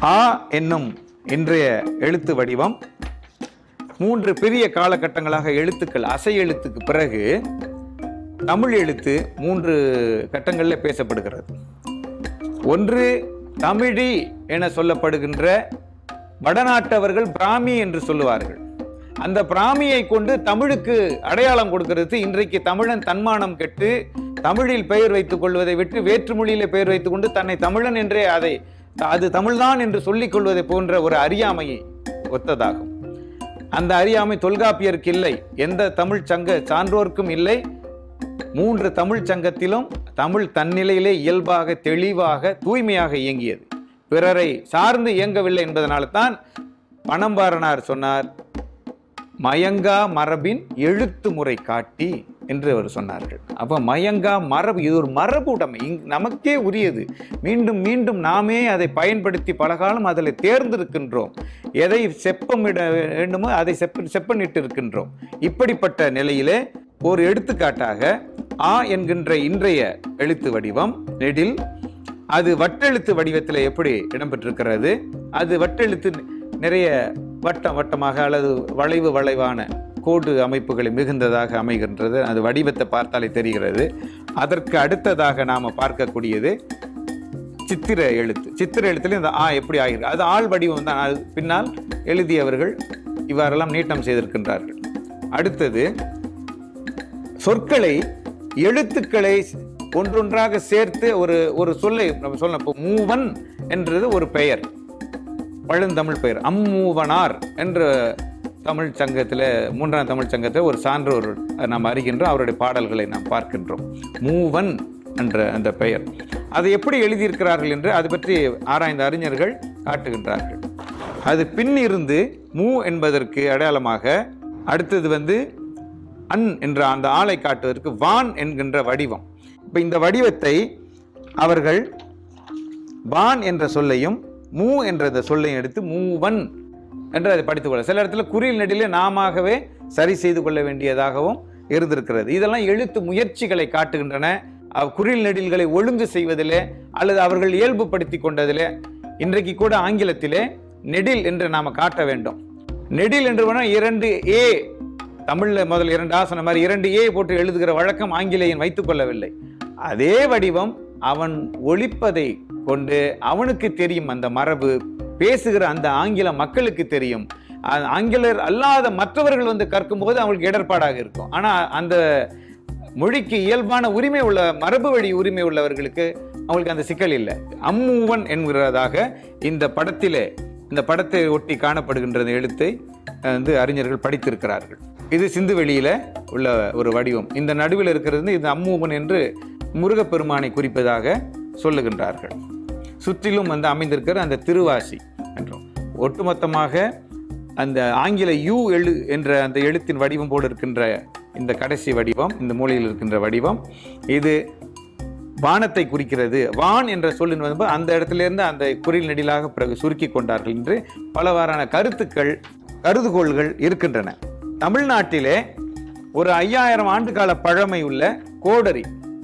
ஆ என்னும் இன்றைய எழுத்து வடிவம் மூன்று பெரிய காலகட்டங்களாக எழுத்துக்கள் அசை எழுத்துக்கு பிறகு தமிழ் எழுத்து மூன்று கட்டங்களில் பேசப்படுகிறது ஒன்று தமிழி என சொல்லப்படுகின்ற வடநாட்டவர்கள் பிராமி என்று சொல்லுவார்கள் அந்த பிராமியை கொண்டு தமிழுக்கு அடையாளம் கொடுக்கிறது இன்றைக்கு தமிழன் தன்மானம் கெட்டு தமிழில் பெயர் வைத்துக் கொள்வதை விட்டு வேற்று மொழியில பெயர் வைத்துக் கொண்டு தன்னை தமிழன் என்றே அதை அது தமிழ்தான் என்று சொல்லிக் கொள்வதை போன்ற ஒரு அறியாமையை ஒத்ததாகும் அந்த அறியாமை தொல்காப்பியருக்கு இல்லை எந்த தமிழ் சங்க சான்றோர்க்கும் இல்லை மூன்று தமிழ் சங்கத்திலும் தமிழ் தன்னிலையிலே இயல்பாக தெளிவாக தூய்மையாக இயங்கியது பிறரை சார்ந்து இயங்கவில்லை என்பதனால தான் பணம்பாரனார் சொன்னார் மயங்கா மரபின் எழுத்து முறை காட்டி என்று அவர் சொன்னார்கள் அப்ப மயங்கா மரபு இது ஒரு மரபு உடைமை இங் நமக்கே உரியது மீண்டும் மீண்டும் நாமே அதை பயன்படுத்தி பலகாலம் அதில் தேர்ந்திருக்கின்றோம் எதை செப்பமிட வேண்டுமோ அதை செப்ப செப்பனிட்டு இருக்கின்றோம் இப்படிப்பட்ட நிலையிலே ஒரு எடுத்துக்காட்டாக ஆ என்கின்ற இன்றைய எழுத்து வடிவம் நெடில் அது வட்டெழுத்து வடிவத்தில் எப்படி இடம்பெற்றிருக்கிறது அது வட்டெழுத்து நிறைய வட்டம் வட்டமாக அல்லது வளைவு வளைவான கோடு அமைப்புகளை மிகுந்ததாக அமைகின்றது அது வடிவத்தை பார்த்தாலே தெரிகிறது அதற்கு அடுத்ததாக நாம் பார்க்கக்கூடியது சித்திர எழுத்து சித்திர எழுத்துல இந்த ஆ எப்படி ஆகிறது அது ஆள் வடிவம் தான் அது பின்னால் எழுதியவர்கள் இவ்வாறெல்லாம் நீட்டம் செய்திருக்கின்றார்கள் அடுத்தது சொற்களை எழுத்துக்களை ஒன்றொன்றாக சேர்த்து ஒரு ஒரு சொல்லை நம்ம சொல்லலாம் இப்போ மூவன் என்றது ஒரு பெயர் பழந்தமிழ் பெயர் அம்மூவனார் என்ற தமிழ் சங்கத்தில் மூன்றாம் தமிழ் சங்கத்தில் ஒரு சான்றோர் நாம் அறிகின்றோம் அவருடைய பாடல்களை நாம் பார்க்கின்றோம் மூவன் என்ற அந்த பெயர் அதை எப்படி எழுதியிருக்கிறார்கள் என்று அது பற்றி ஆராய்ந்த அறிஞர்கள் காட்டுகின்றார்கள் அது பின் இருந்து மூ என்பதற்கு அடையாளமாக அடுத்தது வந்து அன் என்ற அந்த ஆளை காட்டுவதற்கு வான் என்கின்ற வடிவம் இப்போ இந்த வடிவத்தை அவர்கள் வான் என்ற சொல்லையும் மூ என்ற இந்த சொல்லையும் எடுத்து மூவன் என்று அதை படித்துக் கொள்ள சில இடத்துல குறில் நெடிலே நாமவே சரி செய்து கொள்ள வேண்டியதாகவும் இருந்திருக்கிறது இதெல்லாம் எழுத்து முயற்சிகளை காட்டுகின்றன அவ் குறில் நெடில்களை ஒழுங்கு செய்வதிலே அல்லது அவர்கள் இயல்புப்படுத்தி கொண்டதிலே இன்றைக்கு கூட ஆங்கிலத்திலே நெடில் என்று நாம காட்ட வேண்டும் நெடில் என்று வேணா இரண்டு ஏ தமிழ்ல முதல் இரண்டு ஆசனம் மாதிரி இரண்டு ஏ போட்டு எழுதுகிற வழக்கம் ஆங்கிலேயன் வைத்துக் கொள்ளவில்லை அதே வடிவம் அவன் ஒழிப்பதை கொண்டு அவனுக்கு தெரியும் அந்த மரபு பேசுகிற அந்த ஆங்கில மக்களுக்கு தெரியும் அ- ஆங்கிலர் அல்லாத மற்றவர்கள் வந்து கற்கும்போது அவங்களுக்கு இடர்பாடாக இருக்கும் ஆனா அந்த மொழிக்கு இயல்பான உரிமை உள்ள மரபு வழி உரிமை உள்ளவர்களுக்கு அவங்களுக்கு அந்த சிக்கல் இல்லை அம்மூவன் என்கிறதாக இந்த படத்திலே இந்த படத்தை ஒட்டி காணப்படுகின்ற இந்த எழுத்தை அஹ், வந்து அறிஞர்கள் படித்திருக்கிறார்கள் இது சிந்துவெளியில உள்ள ஒரு வடிவம் இந்த நடுவில் இருக்கிறது இது அம்மூவன் என்று முருகப்பெருமானை குறிப்பதாக சொல்லுகின்றார்கள் சுற்றிலும் வந்து அமைந்திருக்கிற அந்த திருவாசி என்றும் ஒட்டுமொத்தமாக அந்த ஆங்கில யூ எழு என்ற அந்த எழுத்தின் வடிவம் போல இருக்கின்ற இந்த கடைசி வடிவம் இந்த மூலையில் இருக்கின்ற வடிவம் இது வானத்தை குறிக்கிறது வான் என்ற சொல்லின் வந்து அந்த இடத்துல இருந்து அந்த குறில் நெடிலாக பிறகு சுருக்கி கொண்டார்கள் என்று பலவாறான கருத்துக்கள் கருதுகோள்கள் இருக்கின்றன தமிழ்நாட்டிலே ஒரு ஐயாயிரம் ஆண்டு கால பழமை உள்ள கோடரி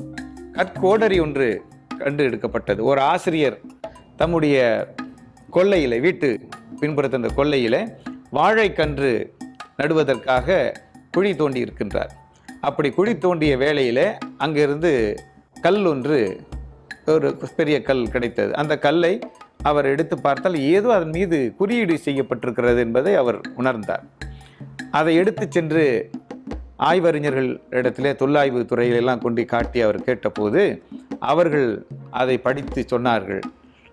கற்கோடரி ஒன்று கண்டு எடுக்கப்பட்டது ஒரு ஆசிரியர் தம்முடைய கொல்லையில வீட்டு பின்புறத்த அந்த கொல்லையில வாழைக்கன்று நடுவதற்காக குழி தோண்டி இருக்கின்றார் அப்படி குழி தோண்டிய வேளையில அங்கிருந்து கல் ஒன்று ஒரு பெரிய கல் கிடைத்தது அந்த கல்லை அவர் எடுத்து பார்த்தால் ஏதோ அதன் மீது குறியீடு செய்யப்பட்டிருக்கிறது என்பதை அவர் உணர்ந்தார் அதை எடுத்து சென்று ஆய்வறிஞர்கள் இடத்திலே தொல்லாய்வு துறையிலெல்லாம் கொண்டு காட்டி அவர் கேட்டபோது அவர்கள் அதை படித்து சொன்னார்கள்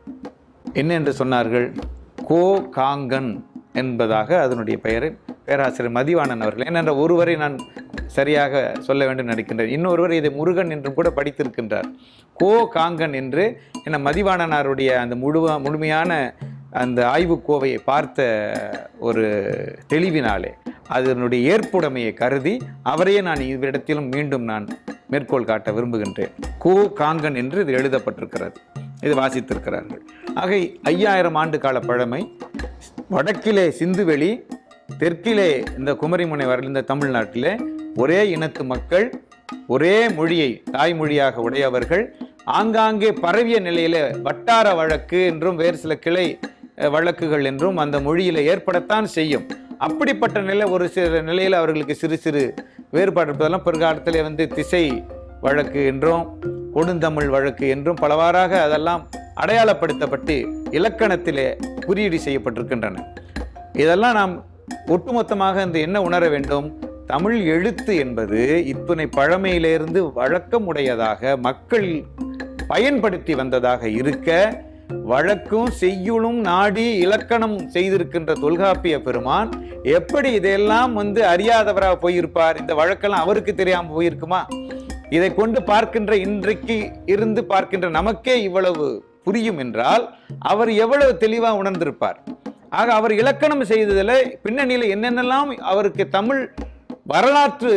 என்ன என்று சொன்னார்கள் கோ காங்கன் என்பதாக அதனுடைய பெயரை பேராசிரியர் மதிவாணன் அவர்கள் ஏனென்ற ஒருவரை நான் சரியாக சொல்ல வேண்டும் நினைக்கின்றேன் இன்னொருவர் இதை முருகன் என்றும் கூட படித்திருக்கின்றார் கோ காங்கன் என்று என மதிவாணனாருடைய அந்த முழு முழுமையான அந்த ஆய்வுக்கோவையை பார்த்த ஒரு தெளிவினாலே அதனுடைய ஏற்புடைமையை கருதி அவரையே நான் இவ்விடத்திலும் மீண்டும் நான் மேற்கோள் காட்ட விரும்புகின்றேன் கோ காங்கன் என்று இது எழுதப்பட்டிருக்கிறது இது வாசித்திருக்கிறார்கள் ஆக ஐயாயிரம் ஆண்டு கால பழமை வடக்கிலே சிந்துவெளி தெற்கிலே இந்த குமரிமுனை வரல் இந்த தமிழ்நாட்டிலே ஒரே இனத்து மக்கள் ஒரே மொழியை தாய்மொழியாக உடையவர்கள் ஆங்காங்கே பரவிய நிலையில வட்டார வழக்கு என்றும் வேறு சில கிளை அஹ், வழக்குகள் என்றும் அந்த மொழியில ஏற்படத்தான் செய்யும் அப்படிப்பட்ட நிலை ஒரு சில நிலையில் அவர்களுக்கு சிறு சிறு வேறுபாடு இருப்பதெல்லாம் பிற்காலத்திலே வந்து திசை வழக்கு என்றும் கொடுந்தமிழ் வழக்கு என்றும் பலவாறாக அதெல்லாம் அடையாளப்படுத்தப்பட்டு இலக்கணத்திலே குறியீடு செய்யப்பட்டிருக்கின்றன இதெல்லாம் நாம் ஒட்டுமொத்தமாக இந்த என்ன உணர வேண்டும் தமிழ் எழுத்து என்பது இத்தனை பழமையிலிருந்து வழக்கமுடையதாக மக்கள் பயன்படுத்தி வந்ததாக இருக்க வழக்கும் செய்யுளும் நாடி இலக்கணம் செய்திருக்கின்ற தொல்காப்பிய பெருமான் எப்படி இதையெல்லாம் வந்து அறியாதவராக போயிருப்பார் இந்த வழக்கெல்லாம் அவருக்கு தெரியாம போயிருக்குமா இதை கொண்டு பார்க்கின்ற இன்றைக்கு இருந்து பார்க்கின்ற நமக்கே இவ்வளவு புரியும் என்றால் அவர் எவ்வளவு தெளிவா உணர்ந்திருப்பார் ஆக அவர் இலக்கணம் செய்ததில் பின்னணியில் என்னென்னலாம் அவருக்கு தமிழ் வரலாற்று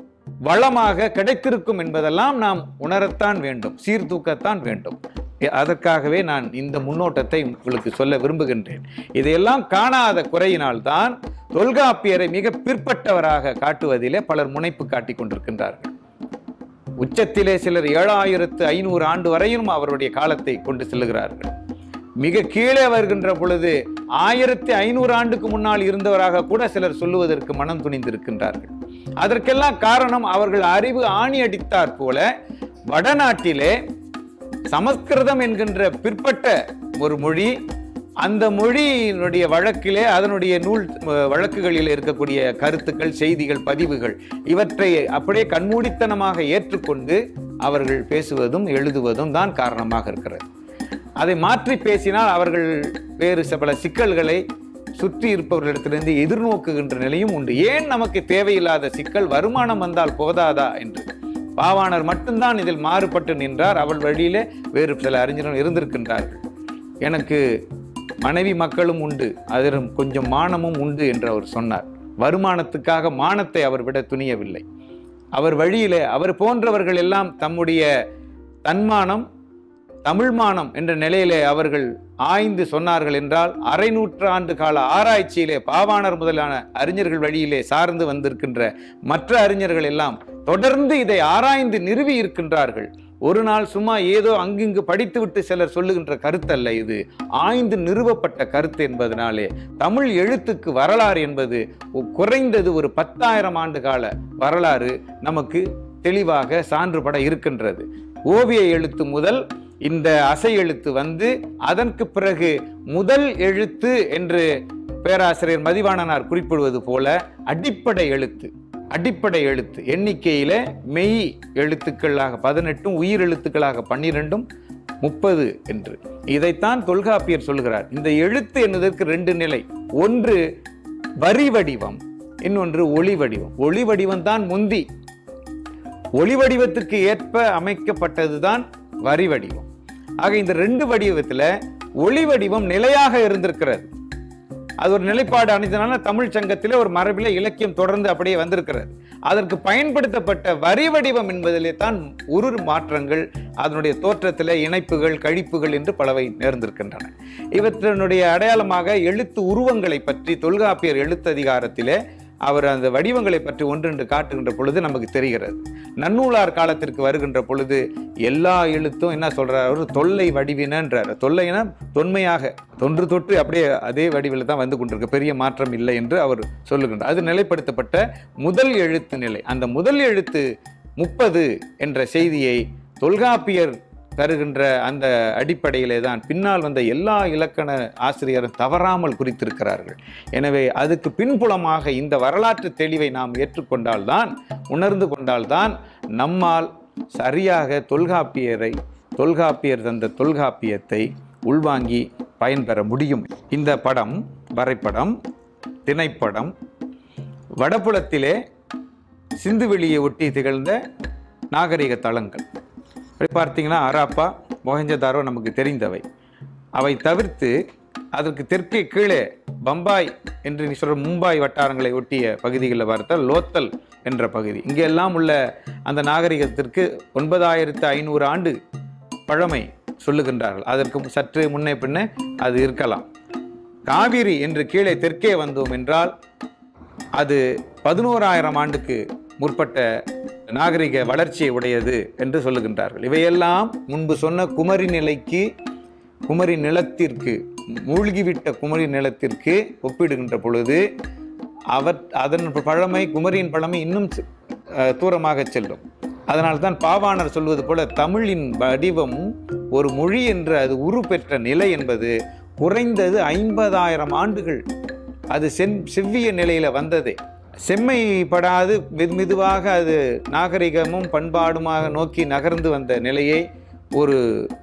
வளமாக கிடைத்திருக்கும் என்பதெல்லாம் நாம் உணரத்தான் வேண்டும் சீர்தூக்கத்தான் வேண்டும் எ- அதற்காகவே நான் இந்த முன்னோட்டத்தை உங்களுக்கு சொல்ல விரும்புகின்றேன் இதையெல்லாம் காணாத குறையினால்தான் தொல்காப்பியரை மிக பிற்பட்டவராக காட்டுவதிலே பலர் முனைப்பு காட்டிக் கொண்டிருக்கின்றார்கள் உச்சத்திலே சிலர் ஏழாயிரத்து ஐநூறு ஆண்டு வரையும் அவருடைய காலத்தை கொண்டு செல்லுகிறார்கள் மிக கீழே வருகின்ற பொழுது ஆயிரத்தி ஐநூறு ஆண்டுக்கு முன்னால் இருந்தவராக கூட சிலர் சொல்லுவதற்கு மனம் துணிந்திருக்கின்றார்கள் அதற்கெல்லாம் காரணம் அவர்கள் அறிவு ஆணி அடித்தாற் போல வடநாட்டிலே சமஸ்கிருதம் என்கின்ற பிற்பட்ட ஒரு மொழி அந்த மொழியினுடைய வழக்கிலே அதனுடைய நூல் அஹ், வழக்குகளில் இருக்கக்கூடிய கருத்துக்கள் செய்திகள் பதிவுகள் இவற்றை அப்படியே கண்மூடித்தனமாக ஏற்றுக்கொண்டு அவர்கள் பேசுவதும் எழுதுவதும் தான் காரணமாக இருக்கிறது அதை மாற்றி பேசினால் அவர்கள் வேறு சில பல சிக்கல்களை சுற்றி இருப்பவர்களிடத்திலிருந்து எதிர்நோக்குகின்ற நிலையும் உண்டு ஏன் நமக்கு தேவையில்லாத சிக்கல் வருமானம் வந்தால் போதாதா என்று பாவாணர் மட்டும்தான் இதில் மாறுபட்டு நின்றார் அவள் வழியிலே வேறு சில அறிஞர்கள் இருந்திருக்கின்றார்கள் எனக்கு மனைவி மக்களும் உண்டு அதிலும் கொஞ்சம் மானமும் உண்டு என்று அவர் சொன்னார் வருமானத்துக்காக மானத்தை அவர் விட துணியவில்லை அவர் வழியிலே அவர் போன்றவர்கள் எல்லாம் தம்முடைய தன்மானம் தமிழ்மானம் என்ற நிலையிலே அவர்கள் ஆய்ந்து சொன்னார்கள் என்றால் அரை நூற்றாண்டு கால ஆராய்ச்சியிலே பாவாணர் முதலான அறிஞர்கள் வழியிலே சார்ந்து வந்திருக்கின்ற மற்ற அறிஞர்கள் எல்லாம் தொடர்ந்து இதை ஆராய்ந்து நிறுவி இருக்கின்றார்கள் ஒரு நாள் சும்மா ஏதோ அங்கிங்கு படித்துவிட்டு சிலர் சொல்லுகின்ற கருத்தல்ல இது ஆய்ந்து நிறுவப்பட்ட கருத்து என்பதனாலே தமிழ் எழுத்துக்கு வரலாறு என்பது ஒ- குறைந்தது ஒரு பத்தாயிரம் ஆண்டு கால வரலாறு நமக்கு தெளிவாக சான்றுபட இருக்கின்றது ஓவிய எழுத்து முதல் இந்த அசை எழுத்து வந்து அதற்கு பிறகு முதல் எழுத்து என்று பேராசிரியர் மதிவாணனார் குறிப்பிடுவது போல அடிப்படை எழுத்து அடிப்படை எழுத்து எண்ணிக்கையில மெய் எழுத்துக்களாக பதினெட்டும் உயிர் எழுத்துக்களாக பன்னிரெண்டும் முப்பது என்று இதைத்தான் தொல்காப்பியர் சொல்கிறார் இந்த எழுத்து என்பதற்கு ரெண்டு நிலை ஒன்று வரி வடிவம் இன்னொன்று ஒளி வடிவம் ஒளி வடிவம் தான் முந்தி ஒளி வடிவத்துக்கு ஏற்ப அமைக்கப்பட்டதுதான் வரி வடிவம் ஆக இந்த ரெண்டு வடிவத்துல ஒளி வடிவம் நிலையாக இருந்திருக்கிறது அது ஒரு நிலைப்பாடு அணிந்தனால தமிழ் சங்கத்திலே ஒரு மரபிலே இலக்கியம் தொடர்ந்து அப்படியே வந்திருக்கிறது அதற்கு பயன்படுத்தப்பட்ட வரி வடிவம் என்பதிலே தான் உரு மாற்றங்கள் அதனுடைய தோற்றத்திலே இணைப்புகள் கழிப்புகள் என்று பலவை நேர்ந்திருக்கின்றன இவற்றினுடைய அடையாளமாக எழுத்து உருவங்களை பற்றி தொல்காப்பியர் எழுத்ததிகாரத்திலே அவர் அந்த வடிவங்களை பற்றி ஒன்றென்று காட்டுகின்ற பொழுது நமக்கு தெரிகிறது நன்னூலார் காலத்திற்கு வருகின்ற பொழுது எல்லா எழுத்தும் என்ன சொல்றார் அவர் தொல்லை வடிவினன்றார் தொல்லைனா தொன்மையாக தொன்று தொட்டு அப்படியே அதே வடிவில் தான் வந்து கொண்டிருக்கு பெரிய மாற்றம் இல்லை என்று அவர் சொல்லுகின்றார் அது நிலைப்படுத்தப்பட்ட முதல் எழுத்து நிலை அந்த முதல் எழுத்து முப்பது என்ற செய்தியை தொல்காப்பியர் தருகின்ற அந்த அடிப்படையிலே தான் பின்னால் வந்த எல்லா இலக்கண ஆசிரியரும் தவறாமல் குறித்திருக்கிறார்கள் எனவே அதுக்கு பின்புலமாக இந்த வரலாற்று தெளிவை நாம் ஏற்றுக்கொண்டால்தான் உணர்ந்து கொண்டால்தான் நம்மால் சரியாக தொல்காப்பியரை தொல்காப்பியர் தந்த தொல்காப்பியத்தை உள்வாங்கி பயன்பெற முடியும் இந்த படம் வரைபடம் திணைப்படம் வடபுலத்திலே சிந்துவெளியை ஒட்டி திகழ்ந்த நாகரிக தளங்கள் அப்படி பார்த்தீங்கன்னா அராப்பா மொஹஞ்சதாரோ நமக்கு தெரிந்தவை அவை தவிர்த்து அதற்கு தெற்கே கீழே பம்பாய் என்று நீ சொல்ற மும்பாய் வட்டாரங்களை ஒட்டிய பகுதிகளில் பார்த்தால் லோத்தல் என்ற பகுதி இங்கெல்லாம் உள்ள அந்த நாகரிகத்திற்கு ஒன்பதாயிரத்து ஐநூறு ஆண்டு பழமை சொல்லுகின்றார்கள் அதற்கு சற்று முன்னே பின்னே அது இருக்கலாம் காவிரி என்று கீழே தெற்கே வந்தோம் என்றால் அது பதினோராயிரம் ஆண்டுக்கு முற்பட்ட நாகரிக வளர்ச்சியை உடையது என்று சொல்லுகின்றார்கள் இவையெல்லாம் முன்பு சொன்ன குமரி நிலைக்கு குமரி நிலத்திற்கு மூழ்கிவிட்ட குமரி நிலத்திற்கு ஒப்பிடுகின்ற பொழுது அவர் அதன் பழமை குமரியின் பழமை இன்னும் சி- அஹ், தூரமாக செல்லும் அதனால்தான் பாவாணர் சொல்வது போல தமிழின் வடிவம் ஒரு மொழி என்று அது உரு பெற்ற நிலை என்பது குறைந்தது ஐம்பதாயிரம் ஆண்டுகள் அது சென் செவ்விய நிலையில வந்ததே செம்மைப்படாது மெது மெதுவாக அது நாகரிகமும் பண்பாடுமாக நோக்கி நகர்ந்து வந்த நிலையை ஒரு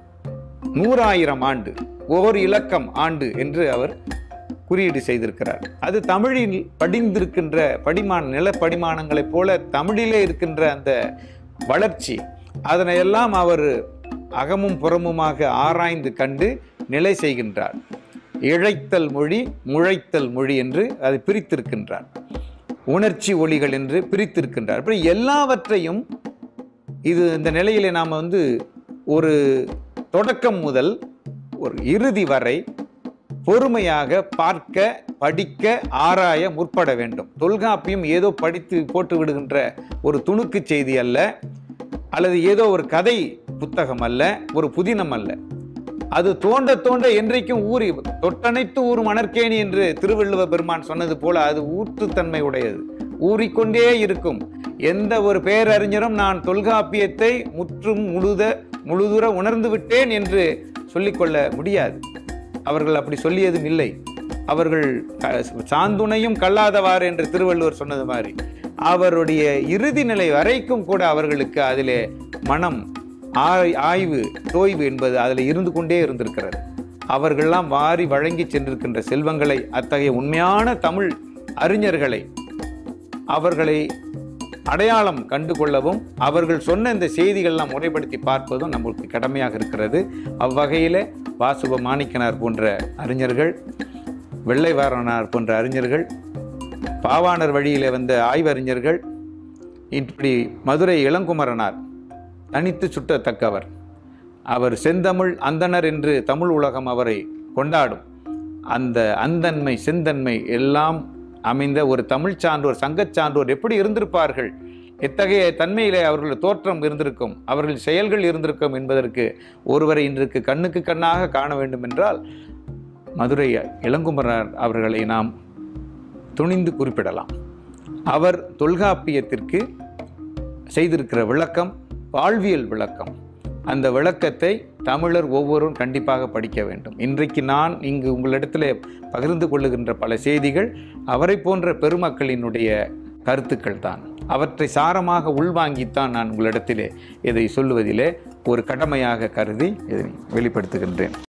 நூறாயிரம் ஆண்டு ஓர் இலக்கம் ஆண்டு என்று அவர் குறியீடு செய்திருக்கிறார் அது தமிழில் படிந்திருக்கின்ற படிமான நில படிமானங்களைப் போல தமிழிலே இருக்கின்ற அந்த வளர்ச்சி அதனையெல்லாம் அவர் அகமும் புறமுமாக ஆராய்ந்து கண்டு நிலை செய்கின்றார் இழைத்தல் மொழி முழைத்தல் மொழி என்று அதை பிரித்திருக்கின்றார் உணர்ச்சி ஒளிகள் என்று பிரித்திருக்கின்றார் அப்படி எல்லாவற்றையும் இது இந்த நிலையிலே நாம் வந்து ஒரு தொடக்கம் முதல் ஒரு இறுதி வரை பொறுமையாக பார்க்க படிக்க ஆராய முற்பட வேண்டும் தொல்காப்பியம் ஏதோ படித்து போட்டு விடுகின்ற ஒரு துணுக்கு செய்தி அல்ல அல்லது ஏதோ ஒரு கதை புத்தகம் அல்ல ஒரு புதினம் அல்ல அது தோண்ட தோண்ட என்றைக்கும் ஊறி தொட்டனைத்து ஊறும் மணற்கேணி என்று திருவள்ளுவ பெருமான் சொன்னது போல அது ஊற்றுத்தன்மை உடையது ஊறிக்கொண்டே இருக்கும் எந்த ஒரு பேரறிஞரும் நான் தொல்காப்பியத்தை முற்றும் முழுத முழுதுற உணர்ந்து விட்டேன் என்று சொல்லிக்கொள்ள முடியாது அவர்கள் அப்படி சொல்லியதும் இல்லை அவர்கள் க- சாந்துணையும் கல்லாதவாறு என்று திருவள்ளுவர் சொன்னது மாதிரி அவருடைய இறுதி நிலை வரைக்கும் கூட அவர்களுக்கு அதிலே மனம் ஆய்- ஆய்வு தோய்வு என்பது அதில் இருந்து கொண்டே இருந்திருக்கிறது அவர்கள்லாம் வாரி வழங்கி சென்றிருக்கின்ற செல்வங்களை அத்தகைய உண்மையான தமிழ் அறிஞர்களை அவர்களை அடையாளம் கண்டு கொள்ளவும் அவர்கள் சொன்ன இந்த செய்திகள்லாம் முறைப்படுத்தி பார்ப்பதும் நம்மளுக்கு கடமையாக இருக்கிறது அவ்வகையில் வாசுப மாணிக்கனார் போன்ற அறிஞர்கள் வெள்ளைவாரனார் போன்ற அறிஞர்கள் பாவாணர் வழியிலே வந்த ஆய்வறிஞர்கள் இப்படி மதுரை இளங்குமரனார் தனித்து சுட்டத்தக்கவர் அவர் செந்தமிழ் அந்தணர் என்று தமிழ் உலகம் அவரை கொண்டாடும் அந்த அந்தன்மை செந்தன்மை எல்லாம் அமைந்த ஒரு தமிழ் சான்றோர் சங்கச் சான்றோர் எப்படி இருந்திருப்பார்கள் எத்தகைய தன்மையிலே அவர்கள் தோற்றம் இருந்திருக்கும் அவர்கள் செயல்கள் இருந்திருக்கும் என்பதற்கு ஒருவரை இன்றைக்கு கண்ணுக்கு கண்ணாக காண வேண்டும் என்றால் மதுரை இளங்குமரர் அவர்களை நாம் துணிந்து குறிப்பிடலாம் அவர் தொல்காப்பியத்திற்கு செய்திருக்கிற விளக்கம் வாழ்வியல் விளக்கம் அந்த விளக்கத்தை தமிழர் ஒவ்வொருவரும் கண்டிப்பாக படிக்க வேண்டும் இன்றைக்கு நான் இங்கு உங்களிடத்தில் பகிர்ந்து கொள்ளுகின்ற பல செய்திகள் அவரை போன்ற பெருமக்களினுடைய கருத்துக்கள் தான் அவற்றை சாரமாக உள்வாங்கித்தான் நான் உங்களிடத்திலே இதை சொல்லுவதிலே ஒரு கடமையாக கருதி இதை வெளிப்படுத்துகின்றேன்